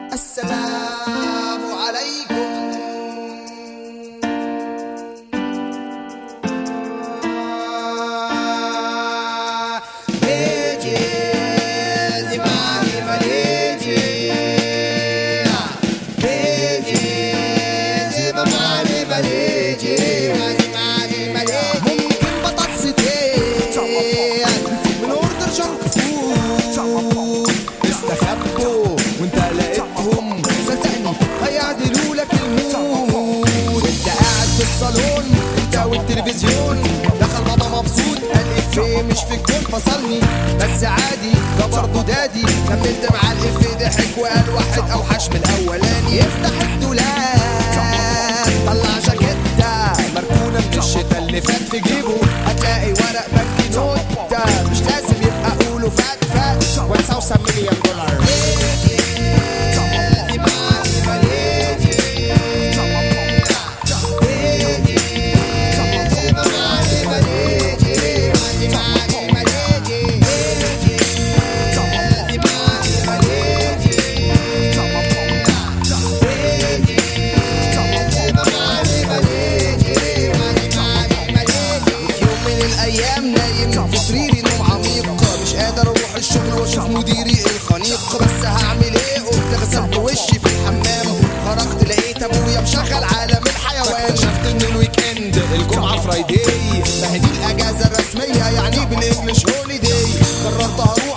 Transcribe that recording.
السلام عليكم ليجي زماني مليجي ليجي زماني مليجي زماني مليجي ممكن بطاطستين من اوردر جنك فود استخبوا وانت لقيتهم صدقني هيعدلوا لك المود انت قاعد في الصالون انت والتلفزيون دخل بابا مبسوط قال افيه مش في الجون فصلني بس عادي ده برضه دادي كملت مع الافيه ضحك وقال واحد اوحش من الاولاني يفتح الدولاب طلع جاكيتة مركونة من الشتا اللي فات في جيبه هتلاقي ورق بنك نوتة مش لازم يبقى قوله فات فات وانسى مليون دولار يوم من الايام نايم في سريري نوم عميق مش قادر اروح الشغل واشوف مديري الخنيق بس هعمل ايه قلت غسلت وشي في الحمام خرجت لقيت ابويا مشغل عالم الحيوان شفت ان الويك اند الجمعه فرايداي ما هي دي الاجازه الرسميه يعني بالانجلش هوليداي قررت اروح